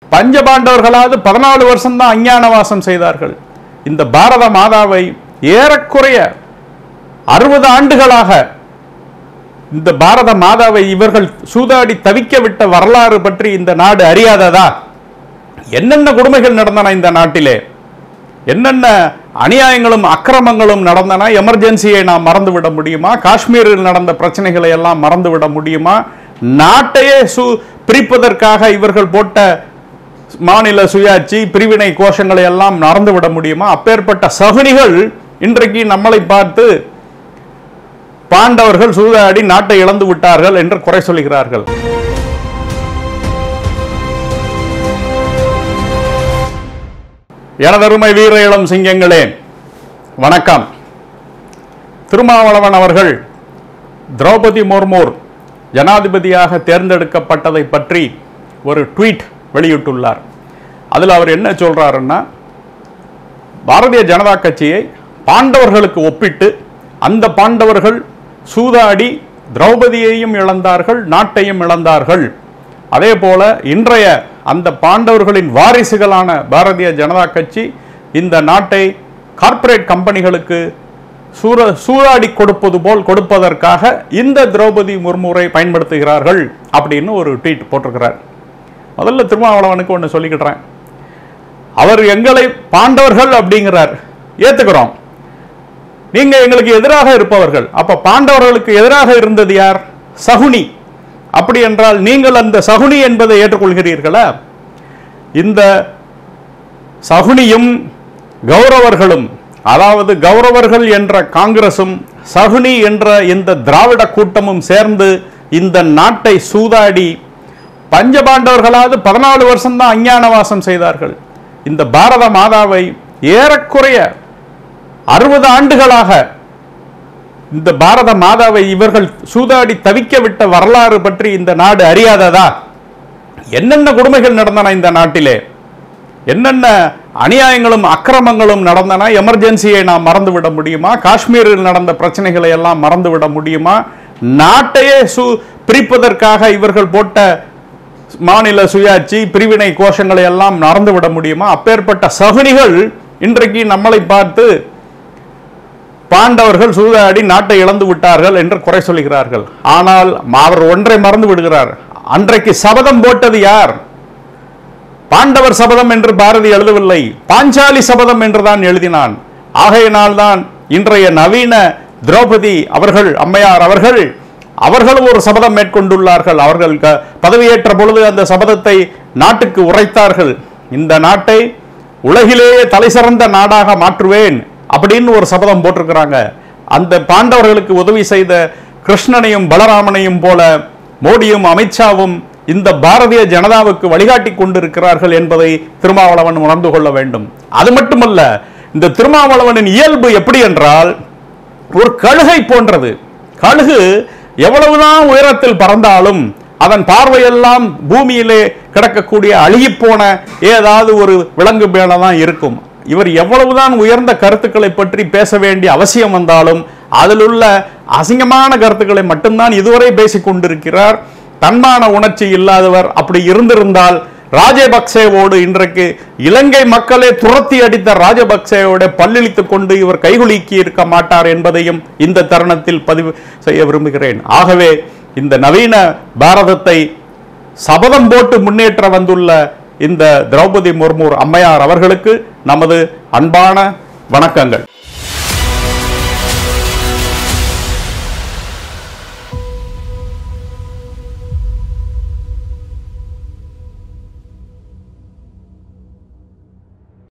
பஞ்சபாண்டவர்களாவது பதினாலு வருஷம்தான் அஞ்ஞான வாசம் செய்தார்கள் இந்த பாரத மாதாவை ஏறக்குறைய அறுபது ஆண்டுகளாக இந்த பாரத மாதாவை இவர்கள் சூதாடி தவிக்க விட்ட வரலாறு பற்றி இந்த நாடு அறியாததா என்னென்ன கொடுமைகள் நடந்தன இந்த நாட்டிலே என்னென்ன அநியாயங்களும் அக்கிரமங்களும் நடந்தன எமர்ஜென்சியை நாம் மறந்துவிட முடியுமா காஷ்மீரில் நடந்த பிரச்சனைகளை எல்லாம் மறந்துவிட முடியுமா நாட்டையே சு பிரிப்பதற்காக இவர்கள் போட்ட மாநில சுயாட்சி பிரிவினை கோஷங்களை எல்லாம் மறந்துவிட முடியுமா அப்பேற்பட்ட சகுனிகள் இன்றைக்கு நம்மளை பார்த்து பாண்டவர்கள் சூதாடி நாட்டை இழந்து விட்டார்கள் என்று குறை சொல்கிறார்கள் எனதருமை வீர இளம் சிங்கங்களே வணக்கம் திருமாவளவன் அவர்கள் திரௌபதி முர்மூர் ஜனாதிபதியாக தேர்ந்தெடுக்கப்பட்டதை பற்றி ஒரு ட்வீட் வெளியிட்டுள்ளார் அதில் அவர் என்ன சொல்றாருன்னா பாரதிய ஜனதா கட்சியை பாண்டவர்களுக்கு ஒப்பிட்டு அந்த பாண்டவர்கள் சூதாடி திரௌபதியையும் இழந்தார்கள் நாட்டையும் இழந்தார்கள் அதே போல இன்றைய அந்த பாண்டவர்களின் வாரிசுகளான பாரதிய ஜனதா கட்சி இந்த நாட்டை கார்ப்பரேட் கம்பெனிகளுக்கு சூற சூதாடி கொடுப்பது போல் கொடுப்பதற்காக இந்த திரௌபதி முர்முரை பயன்படுத்துகிறார்கள் அப்படின்னு ஒரு ட்வீட் போட்டிருக்கிறார் முதல்ல திருமாவளவனுக்கு ஒன்று சொல்லிக்கிட்டுறேன் அவர் எங்களை பாண்டவர்கள் அப்படிங்கிறார் ஏத்துக்கிறோம் நீங்க எங்களுக்கு எதிராக இருப்பவர்கள் அப்ப பாண்டவர்களுக்கு எதிராக இருந்தது யார் சகுனி அப்படி என்றால் நீங்கள் அந்த சகுனி என்பதை ஏற்றுக்கொள்கிறீர்களா இந்த சகுனியும் கௌரவர்களும் அதாவது கௌரவர்கள் என்ற காங்கிரசும் சகுனி என்ற இந்த திராவிட கூட்டமும் சேர்ந்து இந்த நாட்டை சூதாடி பஞ்சபாண்டவர்களாவது பதினாலு வருஷம்தான் அஞ்ஞான வாசம் செய்தார்கள் இந்த பாரத மாதாவை ஏறக்குறைய அறுபது ஆண்டுகளாக இந்த பாரத மாதாவை இவர்கள் சூதாடி தவிக்க விட்ட வரலாறு பற்றி இந்த நாடு அறியாததா என்னென்ன கொடுமைகள் நடந்தன இந்த நாட்டிலே என்னென்ன அநியாயங்களும் அக்கிரமங்களும் நடந்தன எமர்ஜென்சியை நாம் மறந்துவிட முடியுமா காஷ்மீரில் நடந்த பிரச்சனைகளை எல்லாம் மறந்துவிட முடியுமா நாட்டையே சு பிரிப்பதற்காக இவர்கள் போட்ட மாநில சுயாட்சி பிரிவினை கோஷங்களை எல்லாம் மறந்துவிட முடியுமா அப்பேற்பட்ட சகுனிகள் இன்றைக்கு நம்மளை பார்த்து பாண்டவர்கள் சூதாடி நாட்டை இழந்து விட்டார்கள் என்று குறை சொல்கிறார்கள் ஆனால் அவர் ஒன்றை மறந்து விடுகிறார் அன்றைக்கு சபதம் போட்டது யார் பாண்டவர் சபதம் என்று பாரதி எழுதவில்லை பாஞ்சாலி சபதம் என்றுதான் எழுதினான் ஆகையினால்தான் இன்றைய நவீன திரௌபதி அவர்கள் அம்மையார் அவர்கள் அவர்களும் ஒரு சபதம் மேற்கொண்டுள்ளார்கள் அவர்கள் க- பதவியேற்ற பொழுது அந்த சபதத்தை நாட்டுக்கு உரைத்தார்கள் இந்த நாட்டை உலகிலேயே தலை சிறந்த நாடாக மாற்றுவேன் அப்படின்னு ஒரு சபதம் போட்டிருக்கிறாங்க அந்த பாண்டவர்களுக்கு உதவி செய்த கிருஷ்ணனையும் பலராமனையும் போல மோடியும் அமித்ஷாவும் இந்த பாரதிய ஜனதாவுக்கு வழிகாட்டி கொண்டிருக்கிறார்கள் என்பதை திருமாவளவன் உணர்ந்து கொள்ள வேண்டும் அது மட்டுமல்ல இந்த திருமாவளவனின் இயல்பு எப்படி என்றால் ஒரு கழுகை போன்றது கழுகு எவ்வளவுதான் உயரத்தில் பறந்தாலும் அதன் பார்வையெல்லாம் பூமியிலே கிடக்கக்கூடிய அழுகிப்போன ஏதாவது ஒரு விலங்கு மேல தான் இருக்கும் இவர் எவ்வளவுதான் உயர்ந்த கருத்துக்களை பற்றி பேச வேண்டிய அவசியம் வந்தாலும் அதிலுள்ள அசிங்கமான கருத்துக்களை மட்டும்தான் இதுவரை பேசிக் கொண்டிருக்கிறார் தன்மான உணர்ச்சி இல்லாதவர் அப்படி இருந்திருந்தால் ராஜபக்சேவோடு இன்றைக்கு இலங்கை மக்களே துரத்தி அடித்த ராஜபக்சேவோட பல்லிழித்துக் கொண்டு இவர் கைகுலுக்கி இருக்க மாட்டார் என்பதையும் இந்த தருணத்தில் பதிவு செய்ய விரும்புகிறேன் ஆகவே இந்த நவீன பாரதத்தை சபதம் போட்டு முன்னேற்ற வந்துள்ள இந்த திரௌபதி முர்மு அம்மையார் அவர்களுக்கு நமது அன்பான வணக்கங்கள்